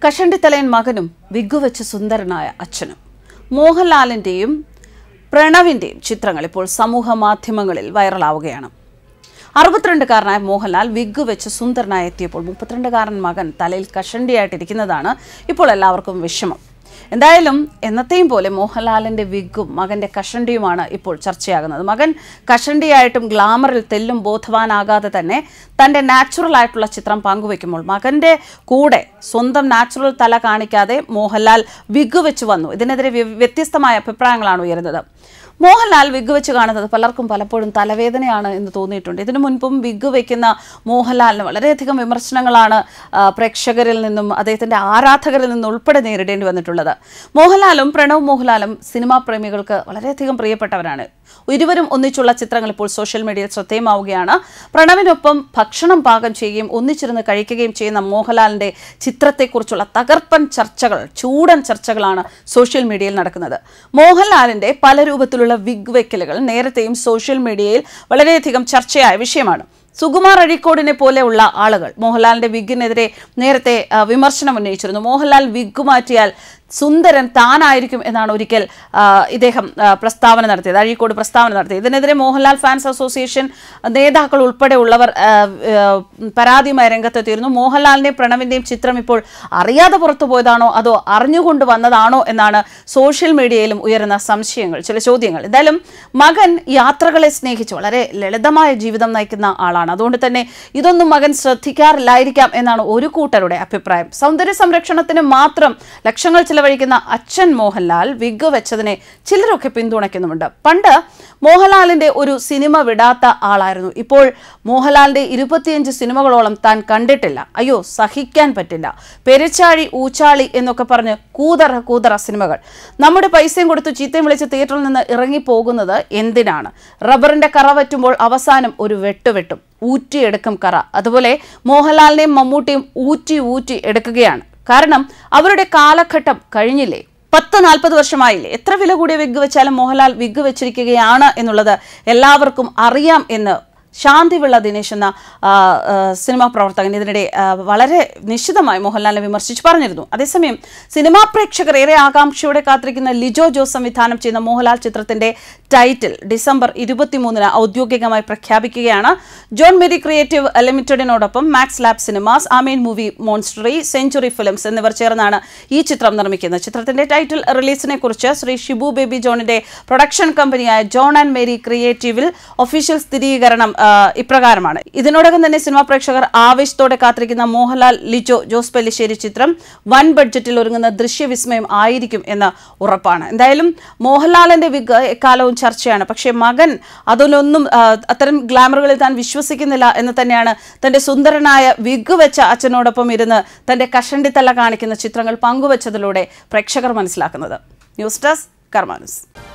കഷണ്ടിത്തലയൻ മകനും വിഗുവെച്ച് സുന്ദരനായ അച്ഛനും മോഹൻലാലിൻ്റെയും പ്രണവിൻ്റെയും ചിത്രങ്ങൾ ഇപ്പോൾ സമൂഹ മാധ്യമങ്ങളിൽ വൈറലാവുകയാണ് അറുപത്തിരണ്ടുകാരനായ മോഹൻലാൽ വിഗ് വെച്ച് സുന്ദരനായി എത്തിയപ്പോൾ മുപ്പത്തിരണ്ടുകാരൻ മകൻ തലയിൽ കഷണ്ടിയായിട്ടിരിക്കുന്നതാണ് ഇപ്പോൾ എല്ലാവർക്കും വിഷമം എന്തായാലും എന്നത്തെയും പോലെ മോഹൻലാലിന്റെ വിഗും മകന്റെ കഷണ്ടിയുമാണ് ഇപ്പോൾ ചർച്ചയാകുന്നത് മകൻ കഷണ്ടിയായിട്ടും ഗ്ലാമറിൽ തെല്ലും ബോധവാനാകാതെ തന്നെ തന്റെ നാച്ചുറൽ ആയിട്ടുള്ള ചിത്രം പങ്കുവെക്കുമ്പോൾ മകന്റെ കൂടെ സ്വന്തം നാച്ചുറൽ തല കാണിക്കാതെ മോഹൻലാൽ വിഗ് വെച്ച് വന്നു ഇതിനെതിരെ വ്യ- വ്യത്യസ്തമായ അഭിപ്രായങ്ങളാണ് ഉയരുന്നത് മോഹൻലാൽ വിഗ് വെച്ച് കാണുന്നത് പലർക്കും പലപ്പോഴും തലവേദനയാണ് എന്ന് തോന്നിയിട്ടുണ്ട് ഇതിനു മുൻപും വിഗ് വെക്കുന്ന മോഹൻലാലിന് വളരെയധികം വിമർശനങ്ങളാണ് ആ, പ്രേക്ഷകരിൽ നിന്നും അദ്ദേഹത്തിന്റെ ആരാധകരിൽ നിന്നും ഉൾപ്പെടെ നേരിടേണ്ടി വന്നിട്ടുള്ളത് മോഹൻലാലും പ്രണവ് മോഹൻലാലും സിനിമാ പ്രേമികൾക്ക് വളരെയധികം പ്രിയപ്പെട്ടവരാണ് ഇരുവരും ഒന്നിച്ചുള്ള ചിത്രങ്ങൾ ഇപ്പോൾ സോഷ്യൽ മീഡിയയിൽ ശ്രദ്ധേയമാവുകയാണ് പ്രണവിനൊപ്പം ഭക്ഷണം പാകം ചെയ്യുകയും ഒന്നിച്ചിരുന്ന് കഴിക്കുകയും ചെയ്യുന്ന മോഹൻലാലിന്റെ ചിത്രത്തെക്കുറിച്ചുള്ള തകർപ്പൻ ചർച്ചകൾ ചൂടൻ ചർച്ചകളാണ് സോഷ്യൽ മീഡിയയിൽ നടക്കുന്നത് മോഹൻലാലിന്റെ പല രൂപത്തിലുള്ള വിഗ് വെക്കലുകൾ നേരത്തെയും സോഷ്യൽ മീഡിയയിൽ വളരെയധികം ചർച്ചയായ വിഷയമാണ് സുകുമാർ അഴീക്കോടിനെ പോലെയുള്ള ആളുകൾ മോഹൻലാലിന്റെ വിഗിനെതിരെ നേരത്തെ ആ, വിമർശനം ഉന്നയിച്ചിരുന്നു മോഹൻലാൽ വിഗ് മാറ്റിയാൽ സുന്ദരൻ താനായിരിക്കും എന്നാണ് ഒരിക്കൽ ആ, ഇദ്ദേഹം ആ, പ്രസ്താവന നടത്തിയത് അഴീക്കോട് പ്രസ്താവന നടത്തിയത് ഇതിനെതിരെ മോഹൻലാൽ ഫാൻസ് അസോസിയേഷൻ നേതാക്കൾ ഉൾപ്പെടെ ഉള്ളവർ ആ, ആ, പരാതിയുമായി രംഗത്തെത്തിയിരുന്നു മോഹൻലാലിന്റെയും പ്രണവിന്റെയും ചിത്രം ഇപ്പോൾ അറിയാതെ പുറത്തു പോയതാണോ അതോ അറിഞ്ഞുകൊണ്ട് വന്നതാണോ എന്നാണ് സോഷ്യൽ മീഡിയയിലും ഉയരുന്ന സംശയങ്ങൾ ചില ചോദ്യങ്ങൾ എന്തായാലും മകൻ യാത്രകളെ സ്നേഹിച്ച് വളരെ ലളിതമായ ജീവിതം നയിക്കുന്ന ആളാണ് അതുകൊണ്ട് തന്നെ ഇതൊന്നും മകൻ ശ്രദ്ധിക്കാറില്ലായിരിക്കാം എന്നാണ് ഒരു കൂട്ടരുടെ അഭിപ്രായം സൗന്ദര്യ സംരക്ഷണത്തിന് മാത്രം ലക്ഷങ്ങൾ ചിലവഴിക്കുന്ന അച്ഛൻ മോഹൻലാൽ വിഗ് വെച്ചതിനെ ചിലരൊക്കെ പിന്തുണയ്ക്കുന്നുമുണ്ട് പണ്ട് മോഹൻലാലിന്റെ ഒരു സിനിമ വിടാത്ത ആളായിരുന്നു ഇപ്പോൾ മോഹൻലാലിന്റെ ഇരുപത്തിയഞ്ച് സിനിമകളോളം താൻ കണ്ടിട്ടില്ല അയ്യോ സഹിക്കാൻ പറ്റില്ല പെരുച്ചാഴി ഊച്ചാളി എന്നൊക്കെ പറഞ്ഞ് കൂതറ കൂതറ സിനിമകൾ നമ്മുടെ പൈസയും കൊടുത്ത് ചീത്തയും വിളിച്ച് തിയേറ്ററിൽ നിന്ന് ഇറങ്ങിപ്പോകുന്നത് എന്തിനാണ് റബ്ബറിന്റെ കറ വറ്റുമ്പോൾ അവസാനം ഒരു വെട്ടുവെട്ടും ഊറ്റിയെടുക്കും കറ അതുപോലെ മോഹൻലാലിനെയും മമ്മൂട്ടിയും ഊറ്റി ഊറ്റി എടുക്കുകയാണ് കാരണം അവരുടെ കാലഘട്ടം കഴിഞ്ഞില്ലേ പത്ത് നാൽപ്പത് വർഷമായില്ലേ എത്ര വില കൂടിയ വിഗ് വെച്ചാലും മോഹൻലാൽ വിഗ് വെച്ചിരിക്കുകയാണ് എന്നുള്ളത് എല്ലാവർക്കും അറിയാം എന്ന് ശാന്തിവിള്ള ദിനേശ് എന്ന ആ, ആ, സിനിമാ പ്രവർത്തകൻ ഇതിനിടെ ആ, വളരെ നിശ്ചിതമായി മോഹൻലാലിനെ വിമർശിച്ച് പറഞ്ഞിരുന്നു അതേസമയം സിനിമാ പ്രേക്ഷകർ ഏറെ ആകാംക്ഷയോടെ കാത്തിരിക്കുന്ന ലിജോ ജോസ് സംവിധാനം ചെയ്യുന്ന മോഹൻലാൽ ചിത്രത്തിന്റെ ടൈറ്റിൽ ഡിസംബർ ഇരുപത്തിമൂന്നിന് ഔദ്യോഗികമായി പ്രഖ്യാപിക്കുകയാണ് ജോൺ മെരി ക്രിയേറ്റീവ് ലിമിറ്റഡിനോടൊപ്പം മാക്സ് ലാബ് സിനിമാസ് ആമീൻ മൂവി മോൺസ്റ്ററി സെഞ്ചുറി ഫിലിംസ് എന്നിവർ ചേർന്നാണ് ഈ ചിത്രം നിർമ്മിക്കുന്നത് ചിത്രത്തിന്റെ ടൈറ്റിൽ റിലീസിനെ കുറിച്ച് ശ്രീ ഷിബു ബേബി ജോണിന്റെ പ്രൊഡക്ഷൻ കമ്പനിയായ ജോൺ ആൻഡ് മേരി ക്രിയേറ്റീവിൽ ഒഫീഷ്യൽ സ്ഥിരീകരണം ആ, ഇപ്രകാരമാണ് ഇതിനോടകം തന്നെ സിനിമാ പ്രേക്ഷകർ ആവേശത്തോടെ കാത്തിരിക്കുന്ന മോഹൻലാൽ ലിജോ ജോസ് പെല്ലിശ്ശേരി ചിത്രം വൻ ബഡ്ജറ്റിൽ ഒരുങ്ങുന്ന ദൃശ്യവിസ്മയം ആയിരിക്കും എന്ന് ഉറപ്പാണ് എന്തായാലും മോഹൻലാലിന്റെ വിഗ് എക്കാലവും ചർച്ചയാണ് പക്ഷേ മകൻ അതിലൊന്നും ആ, അത്തരം ഗ്ലാമറുകളിൽ താൻ വിശ്വസിക്കുന്നില്ല എന്ന് തന്നെയാണ് തന്റെ സുന്ദരനായ വിഗ് വെച്ച അച്ഛനോടൊപ്പം ഇരുന്ന് തന്റെ കഷണ്ടിത്തല്ല കാണിക്കുന്ന ചിത്രങ്ങൾ പങ്കുവച്ചതിലൂടെ പ്രേക്ഷകർ മനസ്സിലാക്കുന്നത് ന്യൂസ് ഡെസ്ക് കർമാനുസ്